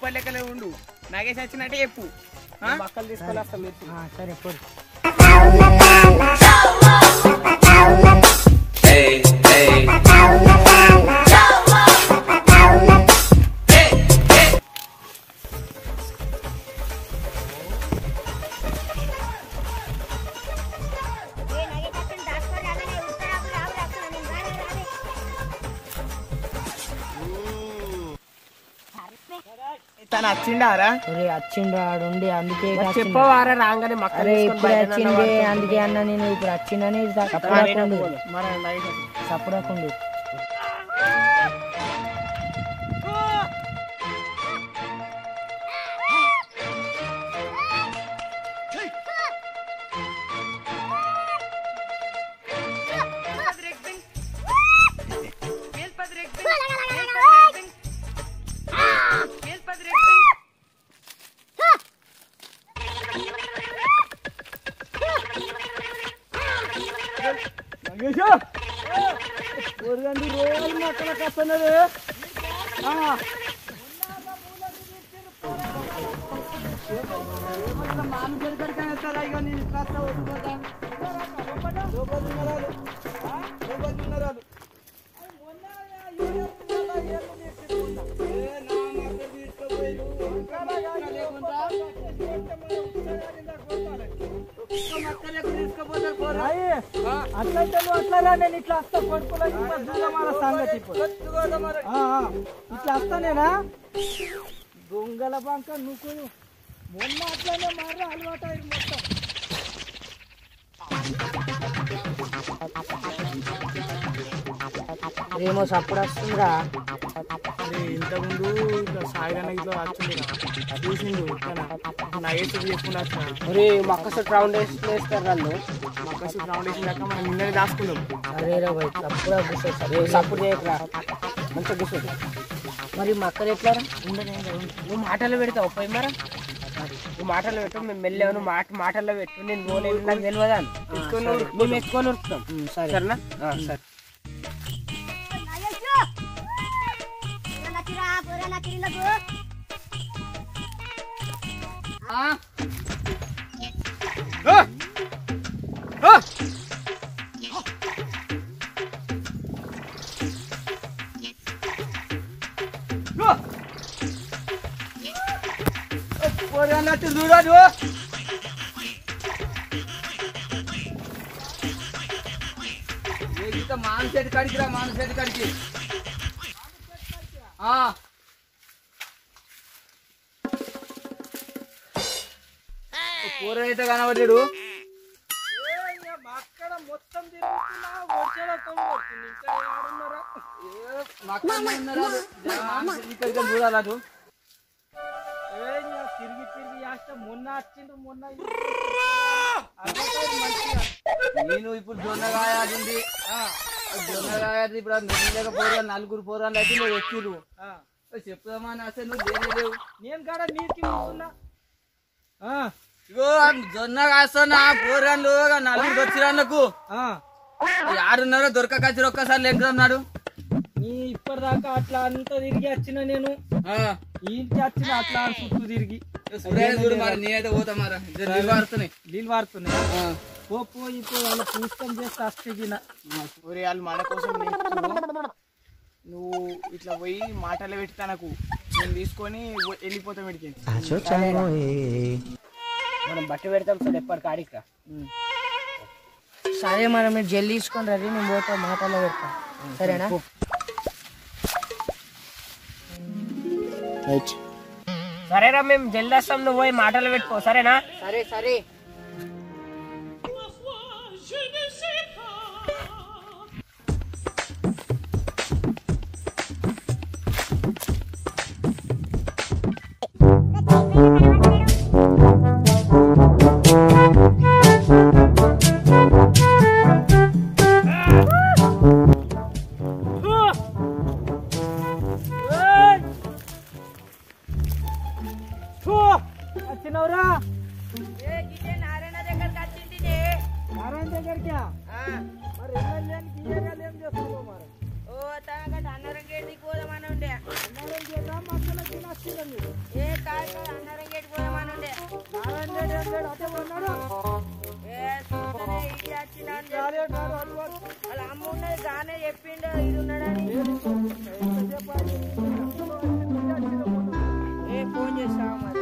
ఎప్పటి లెక్కలే ఉండు నాగేసి వచ్చినట్టే చెప్పు ఆ? మక్కలు తీసుకొని వస్తాం మీరు ఆ, సరే పోరు తను వచ్చిండారా ఒరే వచ్చిండు ఆడుండి అందుకే ఇక వచ్చిండు. చెప్పవారా రాగానే మక్కలు అరే తీసుకొని ఇప్పుడే బయటనే వచ్చింది పడుతుంది. అందుకే అన్న నేను ఇప్పుడు వచ్చిందని మరి సప్పుడకుండు నైట్ సప్పుడకుండు అట్లయితే నువ్వు అట్లా రా నేను ఇట్లా వస్తా పడుకోలేదు మన సంగతి ఇప్పుడు. ఆ, ఆ. ఇట్లా వస్తానేనా దొంగల బంక నువ్వు మొన్న అట్లానే మారి అలవాటు అయింది మొత్తం ఏమో సప్పుడు వస్తుందిరా అరే ఇంతకుముందు ఇట్లా సాయిగాన ఇట్లా వచ్చింది చూసిండు నైట్ చేసుకుని వచ్చిన ఒరే మక్కసు రౌండ్ వేసి వేస్తారు వాళ్ళు మక్కసు రౌండ్ వేసిన దాకా మనం నిన్ననే దాచుకున్నాం అరే రా భయ్ సప్పుడా కూర్చో సపోర్ట్ చేయకరా మంచిగా కూర్చోండి మరి మక్కలు ఎట్లా రా? నువ్వు మాటలు పెడతావు పోయి మరా నువ్వు మాటలు పెట్టు మేము మెల్లెవు నువ్వు మాట మాటల్లో పెట్టు నేను పోలేదు నాకు తెలియదా ఎత్తుకొని ఉరు- మేము ఎత్తుకొని ఉరుకుతాం ఉమ్, సరే సరేనా ఆ, సరే చూడదు మానసేటి కాడికి రా మానసేటి కాడికి కూర అయితే కనబడ్డాడు అక్కడ మొత్తం తిరుగుతున్నా వచ్చేలతో కొడుతుంది ఇంకా ఏడున్నారా చూడాలదు ఏ ఇంకా తిరిగి తిరిగి చేస్తే మొన్న వచ్చిండ్రు మొన్న నేను ఇప్పుడు జొన్నగాయ ఆడింది జొన్నగాయ ఆడింది ఇప్పుడు అది నిన్నగా పోరాలు నలుగురు పోరాలు అయితే నువ్వు ఎక్కిరు చెప్దామని అసలు నువ్వు లేనే లేవు నేను కాడ నీకి కూర్చున్నా ఇగో జొన్న కాస్తున్నా పోరాళ్ళు నలుగురు వచ్చిరా నాకు ఆరున్నర దొరకకొచ్చి ఒక్కసారి లెక్కన్నాడు నీ ఇప్పటిదాకా అట్లా అంతా తిరిగి వచ్చిన నేను ఈ ఇంటికి వచ్చిన అట్లా చుట్టూ తిరిగి చూడు మరి నేనైతే పోతా మరి నిలబడుతున్నాయి నీళ్ళు వాడుతున్నా పో పో ఇప్పుడు వాళ్ళ పూస్తం చేస్తే అస్తగిన ఒరే వాళ్ళు మన కోసం నేర్చుకో. నువ్వు ఇట్లా పోయి మాటలు పెట్టి తనకు నేను తీసుకొని వ- వెళ్ళిపోతాం ఇడికి మనం బట్టి పెడతాం సార్ ఎప్పటి కాడికి రా సరే మనం మీరు జల్లి తీసుకొని రండి నేను పోతా మాటల్లో పెడతా సరేనా సరేరా మేము జల్ది వస్తాం నువ్వు పోయి మాటలు పెట్టుకో సరేనా సరే సరే వచ్చినవురా నారాయణ దగ్గరికి మరి ఎమ్మెల్యేకి ఇయ్యగాలు ఏం చేస్తున్నావు మరి ఓ తనకట అన్నరం గేట్ పోదామని ఉండే అన్నారం చేద్దాం మక్కలకి నచ్చింది మీరు ఏ కాదు కాదు అన్నరం గేట్ పోదామని ఉండే నారాయణ రెడ్డి అంటాడు అటే ఉన్నాడు ఏ చూస్తేనే ఇటు వచ్చినాడు రాలే కాదు అటు వాడు. వాళ్ళ అమ్మ ఉన్నది గానే చెప్పిండు ఇది ఉన్నాడని ఎంతసేపు ఆగి ఏ ఫోన్ చేస్తావు మరి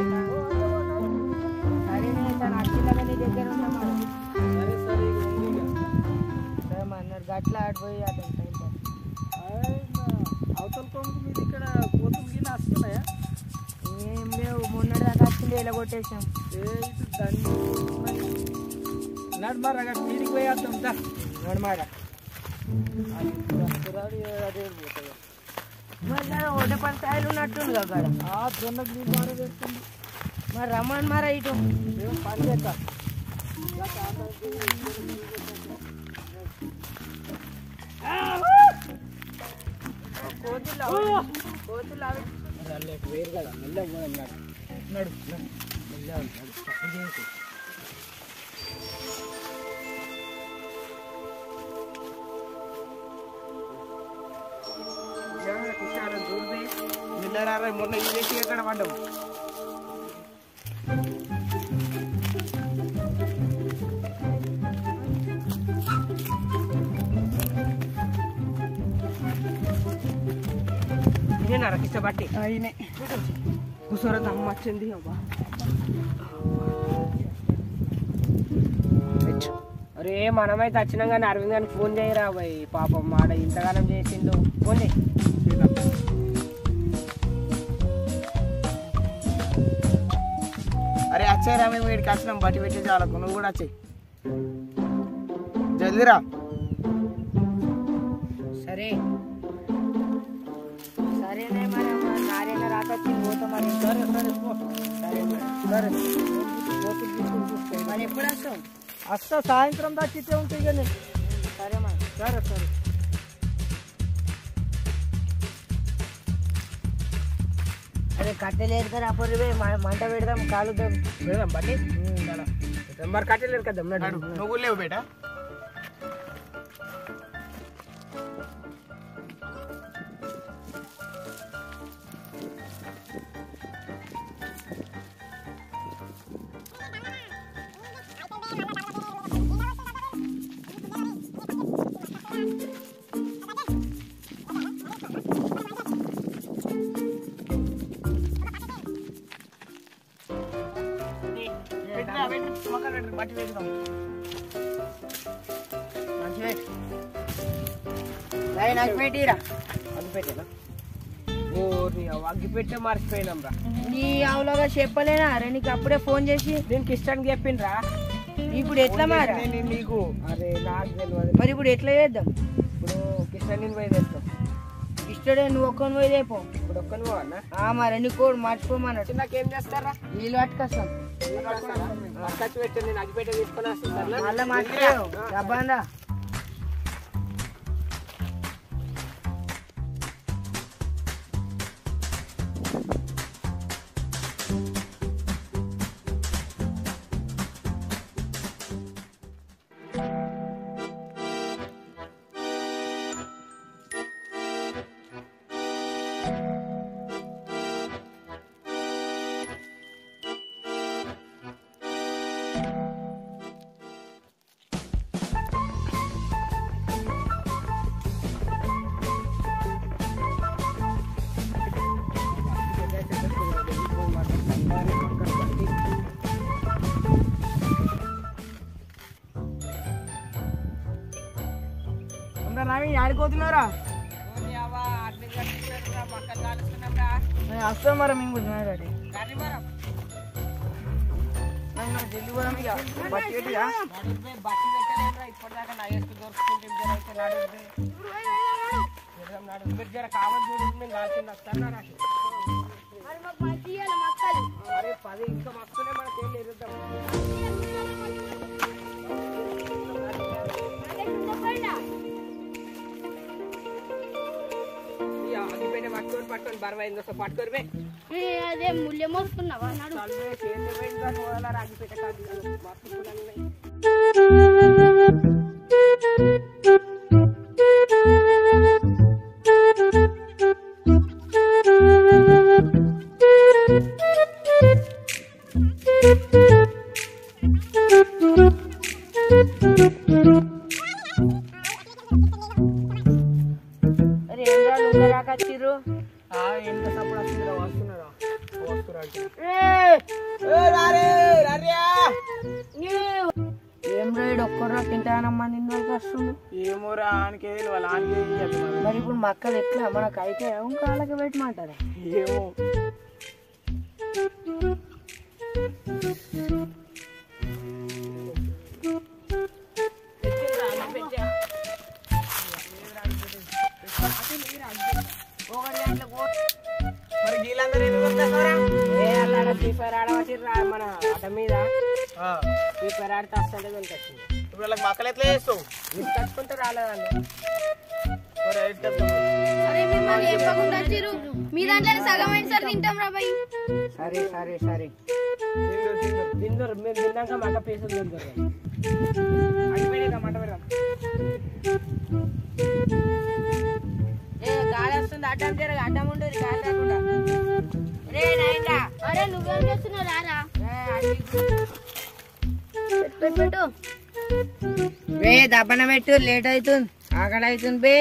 సరే నేను తను వచ్చిందాక నీ దగ్గర ఉన్నా మరి సరే సరే ఇక ఉంది ఇక. సరే మరి అన్నాడు గట్ల ఆడిపోయి అతను టైం పాస్ ఆయ్ మా అవతల కొంగు మీద ఇక్కడ కోతులు గిన్నె వస్తున్నాయా ఏం లేవు మొన్నటి దాకా వచ్చింది ఎలా కొట్టేసాం ఏ ఇటు దండి నడు మరి అక్కడ మీదికి పోయేద్దాం దా నడమాట అది ఇప్పుడు వస్తురాడు, ఏ అదే పోతుంది మరి ఒకటి పది కాయలు ఉన్నట్టుంది అక్కడ ఆ జొన్నకు నీళ్ళు మారవేస్తుంది మరి రమ్మని మరి ఇటు ఏం పని లేక కోతులు అవి- కోతులు అవి వేరు కదా మెల్లగా పోదాం నడు నడు నడు మెల్లగా నడు తప్పు చేయకు. నిన్నరా మొన్న ఈ వేసి ఎక్కడ పడ్డాం ఇదేనా కిష్ట బట్టి అయినే కూర్చోరా దమ్మ వచ్చింది అబ్బా అరే మనమైతే వచ్చినాం కానీ అరవింద్ గారికి ఫోన్ చేయరా బాయ్ పాపం మాట ఇంతగానం చేసిండు ఫోన్ చేయి అరే వచ్చారా మేము వీడికి వచ్చినాం బట్టి పెట్టి చాలకు నువ్వు కూడా వచ్చాయి జల్దిరా సరే సరేనే మరి నారాయణ రాక పోతాం మరి సరే సరే పో సరే మరి సరే కోతులు గిట్టులు చూస్తే మరి ఎప్పుడు వస్తాం వస్తా సాయంత్రం దాకా ఇట్టే ఉంటాయి కానీ సరే మరి సరే సరే అదే కట్టెలేదు కదా అప్పుడు పోయి మ- మంట పెడదాం కాలుద్దాం పెడదాం బండి మరి కట్టెలేదు కదా నడు నువ్వు లేవు బేట పెట్టిరా, పెట్టు, మొక్కలు పెట్టు, బట్టి పెట్టుదాం మంచిగా నాకు పెట్టిరా అగ్గి పెట్టేనా ఓ నీ అగ్గి పెట్టే మర్చిపోయినాం రా నీ ఆవులాగా చెప్పలేనా అరే నీకు అప్పుడే ఫోన్ చేసి దీనికి ఇష్టానికి చెప్పిండ్రా ఇప్పుడు ఎట్లా మారా నేను నీకు అరే నాకు తెలియదు మరి ఇప్పుడు ఎట్లా చేద్దాం ఇప్పుడు కిషన్ పోయి తెస్తాం ఇష్టడే నువ్వు ఒక్కని పోయి రేపు ఇప్పుడు ఒక్కని పోవన్నా మరి నీ కోడు మర్చిపోమన్నాడు నాకేం చేస్తారా నీళ్ళు పట్టుకొస్తాం పట్టుకొచ్చి పెట్టి నేను అగ్గిపెట్ట తీసుకొని వస్తాను మళ్ళీ మర్చిపోయావు డబ్బందా అందరు నావి ఆడిపోతున్నారా వస్తాం మరి మేము కూడా రెడీ జల్ది పోదాం ఇక బట్టి పెట్టిరా పది ఇంకా మస్తునే మనకి ఏం ఎదుగుతాం అగ్గిపోయిన పట్టుకొని పట్టుకొని బరవైంది వస్తా పట్టుకొని పోయి అదే ముళ్ళె మోసుకున్నావా నడు అగ్గిపెట్ట మస్తు పుల్లలున్నాయి. Thank you. చాలా మంది ఇందులోకి వస్తుంది ఏమోరా ఆనకే వాళ్ళ ఆనకే ఇయ్యద్దు మరి. మరి ఇప్పుడు మక్కలు ఎట్లా మనకు అయితే ఇంకా వాళ్ళకి పెట్టమంటారా ఏమో మరి వీళ్ళందరూ ఎందుకు వస్తున్నారా ఏ అలా ఫ్రీ ఫైర్ ఆడవచ్చిర్రా మన ఆట మీద ఫ్రీ ఫైర్ ఆడితే వస్తుంటే వెనుకొచ్చింది ఇప్పుడు వాళ్ళకి మక్కలు ఎట్లా చేస్తావు తీసుకొచ్చుకుంటే రాలేదండి మరి రైస్ కలుపుతావు. అరే మిమ్మల్ని చెప్పకుండా వచ్చిర్రు మీ దాంట్లో సగం అయిన సార్ తింటాం రా భయ్ సరే సరే సరే తిందురు, తిందురు. తిందరు మేము తిన్నాక మక్క పీసులు తిందరు అయిపోయినాయి మంట పెడదాం ఏ గాలి వస్తుంది అడ్డం తిరగ అడ్డం ఉండదు గాలి లేకుండా రే నాయనా అరే నువ్వేం చేస్తున్నావు రారా ఏ, అడ్డి. పెట్టు పెట్టు బే దబ్బన పెట్టు లేట్ అవుతుంది ఆకలి అవుతుంది బే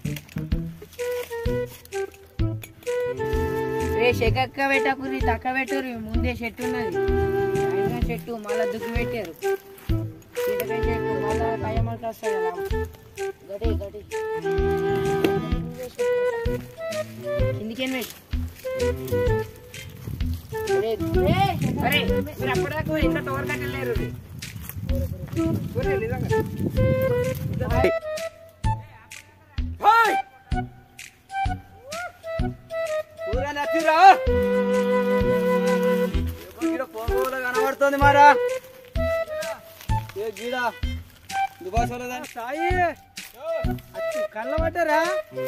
రే చెక్క పెట్టకురి తక్క పెట్టుర్రి ముందే చెట్టు ఉన్నది అయినా చెట్టు మళ్ళా దుక్కు పెట్టారు చీటకాయ చెట్టు మళ్ళా కయ్యమలకి వస్తాయి కదా గడి గడి కిందికేం పెట్టు అరే, అరే, మీరు అప్పటిదాకా ఇంత తోర కట్టలేరు ఊరా నచ్చిరా గీడ పోగోలో కనబడుతుంది మారా ఏ గీడ దుబాసోలో దాని సాయి అచ్చి కళ్ళ పడ్డారా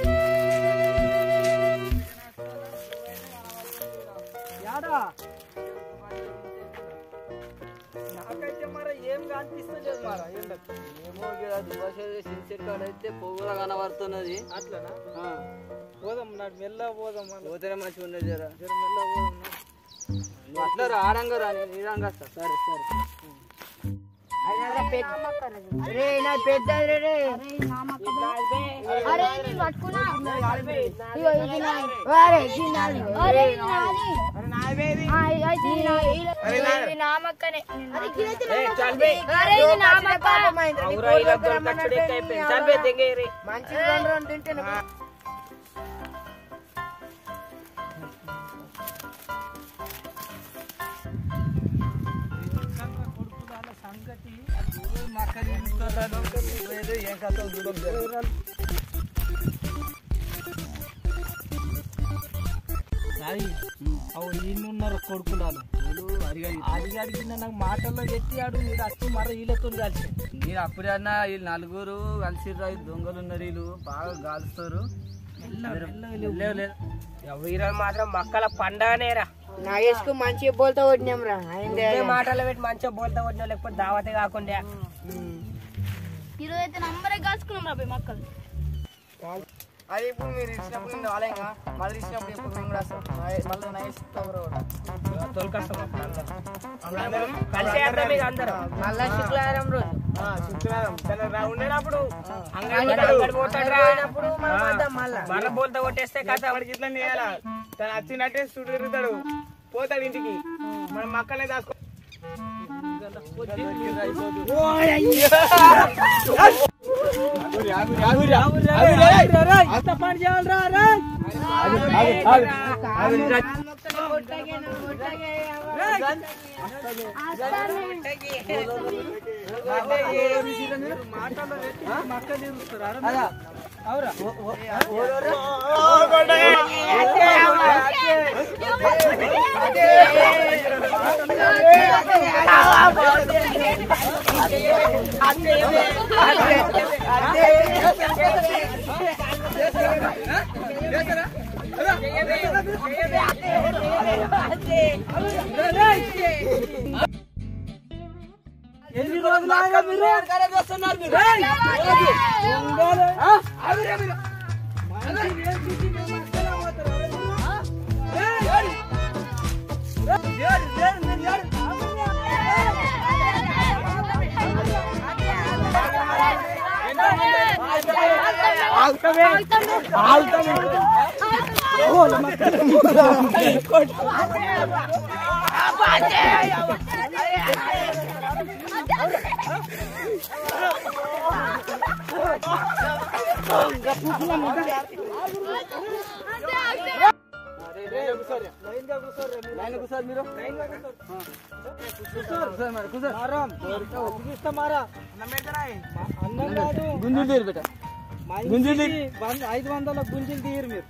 యాడా నాకైతే మరి ఏం కనిపిస్తలేదు మారా ఎండకు ఏమో ఇక్కడ దుబాసోలో సిన్సియర్ కాడ అయితే పొగ కనబడుతున్నది అట్లనా పోదాం నాడు మెల్ల పోదాం మళ్ళీ పోతేనే మంచిగా ఉన్నది జరా జర మెల్ల పోదాం నా. నువ్వు అట్లా రా ఆడంగా రా నేను ఈడంగా వస్తా సరే సరే రే నా పెద్ద రే రే అరే నేను పట్టుకున్నా ఇగో ఇది నాది. అరే చిన్నది అరే ఇది నాది. అరే నాయవేది ఆ, ఇది అయితే ఇది నాది. అరే నాన్న. ఇది నా మక్కనే అరే ఇదైతే నా మక్క. అరే ఇది నా మక్క మంచి రెండు రెండు తింటే కొడుకుదాల సంగతి అది ఊరు మక్క తిరుగుతుందో లేదు ఏం కథ చూడం జర. సాయి అవు ఈయనున్నారు కొడుకులాలు అడిగాడి కింద నాకు మాటల్లో ఎత్తియాడు మీరు వచ్చి మర వీళ్ళతో కలిసి మీరు అప్పుడే అన్న వీళ్ళు నలుగురు కలిసి రా దొంగలు ఉన్నారు వీళ్ళు బాగా గాలుస్తారు లేవు లేదు ఈరోజు మాత్రం మక్కల పండగనేరా నాగేష్కు మంచిగా బోల్తా కొట్టినాం రా మాటలు పెట్టి మంచిగా బోల్తా కొట్టినా లేకపోతే దావతే కాకుండా ఈరోజు అయితే నంబరే కాల్చుకున్నాం రా భయ్ మక్కలు అది ఇప్పుడు మీరు ఇచ్చినప్పుడు నేను రాలేగా మళ్ళీ ఇచ్చినప్పుడు ఇప్పుడు మేము కూడా వస్తాం నాయ- మళ్ళీ నైస్ తవరు కూడా తోలుకొస్తాం అందరం కలిసి వేద్దాం ఇక అందరం మళ్ళా శుక్రవారం రోజు ఆ, శుక్రవారం తను రా- ఉండేటప్పుడు అంగడి పోయినప్పుడు మనం వద్దాం మళ్ళా మళ్ళీ బోల్తా కొట్టేస్తే కథ వాడికి ఇట్లా చేయాలా తను వచ్చినట్టే చుట్టూ తిరుగుతాడు పోతాడు ఇంటికి మనం మక్కలే దాచుకో అంత పని చేయాలరా రా మాటల్లో పెట్టి మక్క తిరుగుతారా అవురా ఎన్ని రోజులు ఆగా మీరు ఏయ్! ఉండాలి. మంచి ఏం చూసి మేము మక్కలా పోతారా? ఏయ్! ఏయ్! ఏయ్! ఏయ్! ఏయ్! ఆగుతాం. మారం ఒప్పిస్తా మారా అన్నం పెడతారా అన్నం కాదు గుంజులు తీరు బిడ్డ గుంజులు ఐదు వందల గుంజులు తీయరు మీరు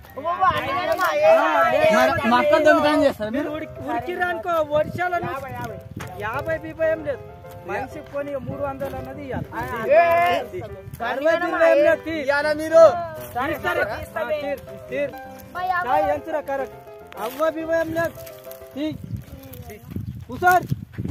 మా అక్క దొంగతనం చేస్తారు మీరు ఉడికి ఉడికిర్రు అనుకో వర్షాల యాభై బీపై ఏం లేదు మనిషి కొని మూడు వందలు అన్నది ఇవ్వాలి అరవై బీపై ఏం లేదు తీ. మీరు తీస్తారు. ఆ, తీర్, తీర్. చాయ్ ఎంచురా కరెక్ట్ అవ్వ బీపై ఏం లేదు తీ. కూసార్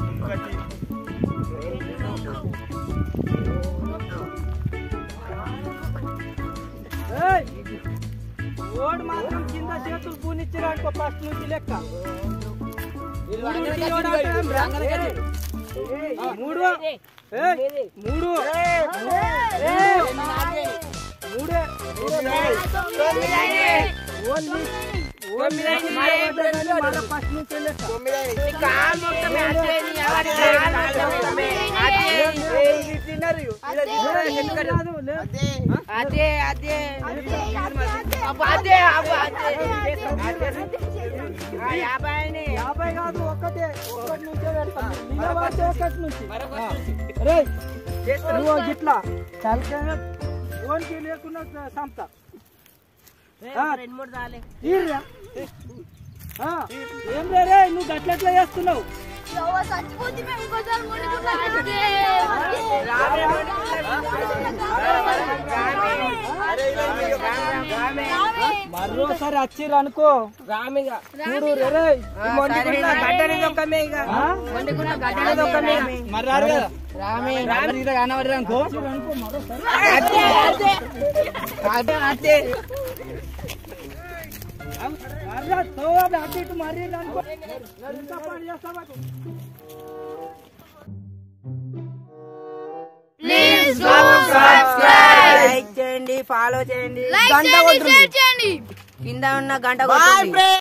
ఏయ్! ఓడి మాత్రం కింద చేతులు పూనిచ్చిరా అనుకో ఫస్ట్ నుంచి లెక్క మూడు తీయడం అంటే ఏం రా? ఆ, మూడు ఏయ్, మూడు ఏయ్, మూడే ఓన్లీ ఓన్లీ మళ్ళా ఫస్ట్ నుంచి లెక్క కాదు, లే. అదే అదే యాభై యాభై కాదు ఒక్కటే ఒక్కటి నుంచే పెడతాం నిలబడితే ఒక్కటి నుంచి రేయ్ నువ్వు గిట్లా తలకాయ ఓన్కి లేకుండా సంత రెండు మూడు రాలే తీర్రా. ఆ, ఏం రే రే నువ్వు గట్లెట్లా చేస్తున్నావు చచ్చిపోతే మేము ఇంకోసారి ముట్టుకుంటాం మరోసారి వచ్చిర్రు అనుకో రామిగా చూడు రే రే ఈ మొండిగుండా గడ్డని దొక్కమే ఇక ఆ? వండుకున్న గడ్డని దొక్కమే మరి రారు కదా రామే కనబడి అనుకో అదే అదే అదే అదే అర్రా, తోవాలి, అటు ఇటు మరీ అనుకో ఇంకా పని చేస్తావా లైక్ చేయండి ఫాలో చేయండి లైక్ గంట చేయండి కొట్టుర్రి. షేర్ చేయండి కింద ఉన్న గంట కొట్టుర్రి.